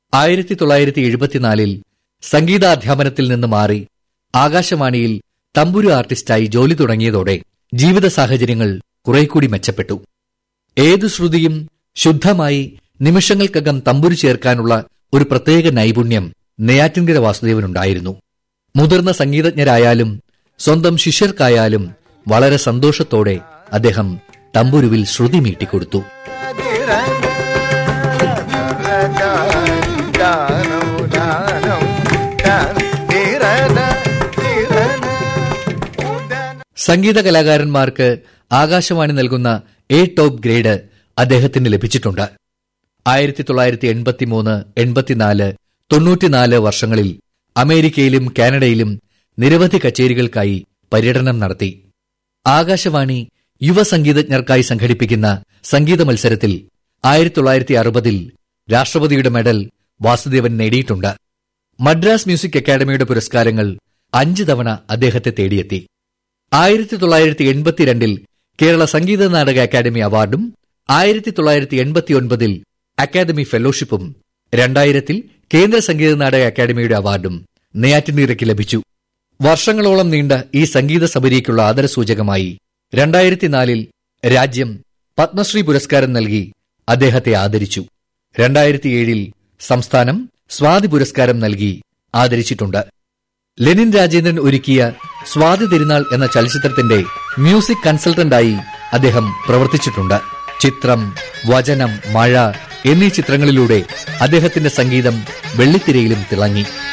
ആയിരത്തി തൊള്ളായിരത്തി എഴുപത്തിനാലിൽ സംഗീതാധ്യാപനത്തിൽ നിന്ന് മാറി ആകാശവാണിയിൽ തമ്പുരു ആർട്ടിസ്റ്റായി ജോലി തുടങ്ങിയതോടെ ജീവിത സാഹചര്യങ്ങൾ കുറേക്കൂടി മെച്ചപ്പെട്ടു ഏതു ശ്രുതിയും ശുദ്ധമായി നിമിഷങ്ങൾക്കകം തമ്പുരു ചേർക്കാനുള്ള ഒരു പ്രത്യേക നൈപുണ്യം നെയ്യാറ്റിൻകര വാസുദേവനുണ്ടായിരുന്നു മുതിർന്ന സംഗീതജ്ഞരായാലും സ്വന്തം ശിഷ്യർക്കായാലും വളരെ സന്തോഷത്തോടെ അദ്ദേഹം തമ്പുരുവിൽ ശ്രുതി മീട്ടിക്കൊടുത്തു സംഗീത കലാകാരന്മാർക്ക് ആകാശവാണി നൽകുന്ന എ ടോപ്പ് ഗ്രേഡ് അദ്ദേഹത്തിന് ലഭിച്ചിട്ടുണ്ട് ആയിരത്തി തൊള്ളായിരത്തി എൺപത്തിമൂന്ന് എൺപത്തിനാല് തൊണ്ണൂറ്റിനാല് വർഷങ്ങളിൽ അമേരിക്കയിലും കാനഡയിലും നിരവധി കച്ചേരികൾക്കായി പര്യടനം നടത്തി ആകാശവാണി യുവ സംഗീതജ്ഞർക്കായി സംഘടിപ്പിക്കുന്ന സംഗീത മത്സരത്തിൽ ആയിരത്തി തൊള്ളായിരത്തി അറുപതിൽ രാഷ്ട്രപതിയുടെ മെഡൽ വാസുദേവൻ നേടിയിട്ടുണ്ട് മദ്രാസ് മ്യൂസിക് അക്കാദമിയുടെ പുരസ്കാരങ്ങൾ അഞ്ച് തവണ അദ്ദേഹത്തെ തേടിയെത്തി ആയിരത്തി തൊള്ളായിരത്തി എൺപത്തിരണ്ടിൽ കേരള സംഗീത നാടക അക്കാദമി അവാർഡും ആയിരത്തി തൊള്ളായിരത്തി എൺപത്തിയൊൻപതിൽ അക്കാദമി ഫെലോഷിപ്പും രണ്ടായിരത്തിൽ കേന്ദ്ര സംഗീത നാടക അക്കാദമിയുടെ അവാർഡും നെയ്യാറ്റിൻകരയ്ക്ക് ലഭിച്ചു വർഷങ്ങളോളം നീണ്ട ഈ സംഗീത സബരിക്കുള്ള ആദരസൂചകമായി രണ്ടായിരത്തിനാലിൽ രാജ്യം പത്മശ്രീ പുരസ്കാരം നൽകി അദ്ദേഹത്തെ ആദരിച്ചു രണ്ടായിരത്തിയേഴിൽ സംസ്ഥാനം സ്വാതി പുരസ്കാരം നൽകി ആദരിച്ചിട്ടുണ്ട് ലെനിൻ രാജേന്ദ്രൻ ഒരുക്കിയ സ്വാതി തിരുനാൾ എന്ന ചലച്ചിത്രത്തിന്റെ മ്യൂസിക് കൺസൾട്ടന്റായി അദ്ദേഹം പ്രവർത്തിച്ചിട്ടുണ്ട് ചിത്രം വചനം മഴ എന്നീ ചിത്രങ്ങളിലൂടെ അദ്ദേഹത്തിന്റെ സംഗീതം വെള്ളിത്തിരയിലും തിളങ്ങി